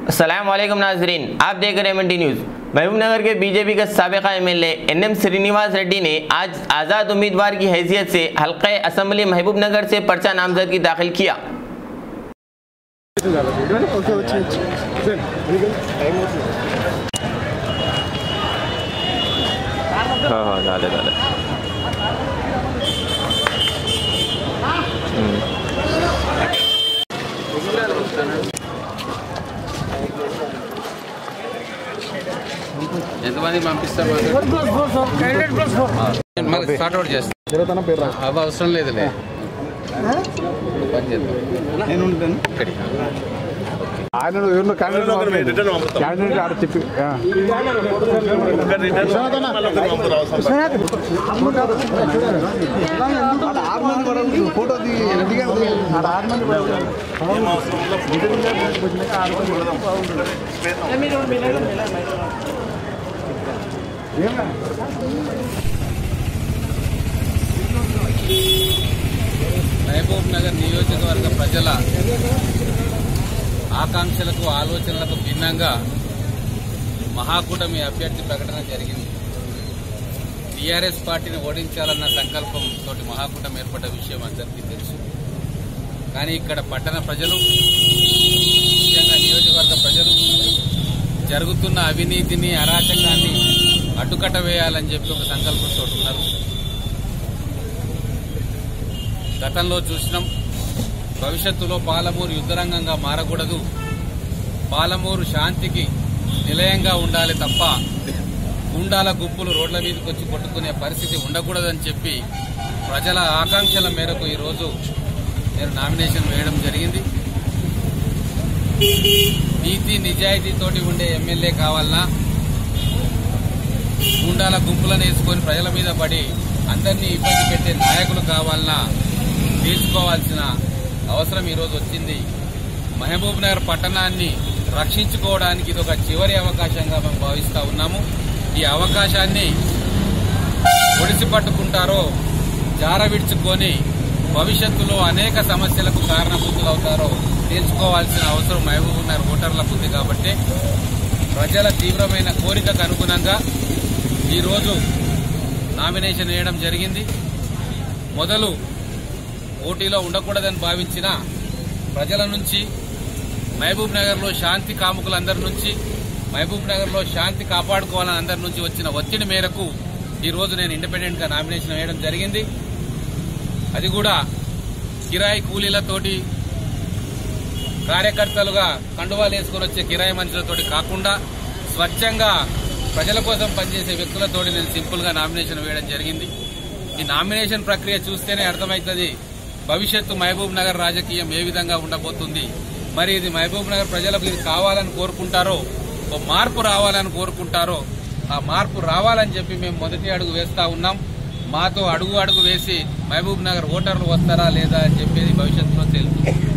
असलम नाजरीन आप देख रहे हैं एम न्यूज़ महबूब नगर के बीजेपी के सबका M L N M Srinivas Reddy ने आज आज़ाद उम्मीदवार की हैसियत से हल्के असम्बली महबूब नगर से पर्चा नामजदगी दाखिल किया हाँ हाँ झाले झाले ఎంతమంది పంపిస్తారు మరి స్టార్ట్ అవుట్ చేస్తాం అవి అవసరం లేదులే ఒక పని చేద్దాం నేను ఉంటాను ఇక్కడికి ఆయన ఎవరినో క్యాండిడేట్ క్యాండిడేట్ ఆడ చెప్పి ఆ. ఆడ ఆరు మంది పడాలి ఫోటో దిగి దిగండి ఆడ ఆరు మంది పడాలి మహబూబ్ నగర్ నియోజకవర్గ ప్రజల ఆకాంక్షలకు ఆలోచనలకు భిన్నంగా మహాకూటమి అభ్యర్థి ప్రకటన జరిగింది టీఆర్ఎస్ పార్టీని ఓడించాలన్న సంకల్పంతో మహాకూటమి ఏర్పడ్డ విషయం అందరికీ తెలుసు కానీ ఇక్కడ పట్టణ ప్రజలు ముఖ్యంగా నియోజకవర్గ ప్రజలు జరుగుతున్న అవినీతిని అరాచకాన్ని అడ్డుకట్ట వేయాలని చెప్పి ఒక సంకల్పంతో ఉన్నారు గతంలో చూసినాం భవిష్యత్తులో పాలమూరు యుద్ధరంగంగా మారకూడదు పాలమూరు శాంతికి నిలయంగా ఉండాలి తప్ప గుండాల గుంపులు రోడ్ల మీదకి వచ్చి కొట్టుకునే పరిస్థితి ఉండకూడదని చెప్పి ప్రజల ఆకాంక్షల మేరకు ఈరోజు నేను నామినేషన్ వేయడం జరిగింది నీతి నిజాయితీతోటి ఉండే ఎమ్మెల్యే కావాలన్నా గుండాల గుంపులను వేసుకొని ప్రజల మీద పడి అందరినీ ఇబ్బంది పెట్టే నాయకులు కావాలన్నా తీర్చుకోవాల్సిన అవసరం ఈరోజు వచ్చింది మహబూబ్ నగర్ పట్టణాన్ని రక్షించుకోవడానికి ఇది ఒక చివరి అవకాశంగా మేము భావిస్తా ఉన్నాము ఈ అవకాశాన్ని ఒడిసి పట్టుకుంటారో జారవిడ్చుకొని భవిష్యత్తులో అనేక సమస్యలకు కారణభూతులవుతారో తెలుసుకోవాల్సిన అవసరం మహబూబ్ నగర్ ఓటర్లకు ఉంది కాబట్టి ప్రజల తీవ్రమైన కోరికకు అనుగుణంగా ఈరోజు నామినేషన్ వేయడం జరిగింది మొదలు పోటీలో ఉండకూడదని భావించిన ప్రజల నుంచి మహబూబ్ నగర్లో శాంతి కాముకులందరి నుంచి మహబూబ్ నగర్లో శాంతి కాపాడుకోవాలని అందరి నుంచి వచ్చిన ఒత్తిడి మేరకు ఈ రోజు నేను ఇండిపెండెంట్ గా నామినేషన్ వేయడం జరిగింది అది కూడా కిరాయి కూలీలతోటి కార్యకర్తలుగా కండువాలు వేసుకొని వచ్చే కిరాయి మనుషులతోటి కాకుండా స్వచ్ఛంగా ప్రజల కోసం పనిచేసే వ్యక్తులతోటి నేను సింపుల్ గా నామినేషన్ వేయడం జరిగింది ఈ నామినేషన్ ప్రక్రియ చూస్తేనే అర్థమవుతుంది భవిష్యత్తు మహబూబ్ నగర్ రాజకీయం ఏ విధంగా ఉండబోతుంది మరి ఇది మహబూబ్ నగర్ ప్రజలకు ఇది కావాలని కోరుకుంటారో ఓ మార్పు రావాలని కోరుకుంటారో ఆ మార్పు రావాలని చెప్పి మేము మొదటి అడుగు వేస్తా ఉన్నాం మాతో అడుగు అడుగు వేసి మహబూబ్ నగర్ ఓటర్లు వస్తారా లేదా అని చెప్పేది భవిష్యత్తులో తెలుస్తుంది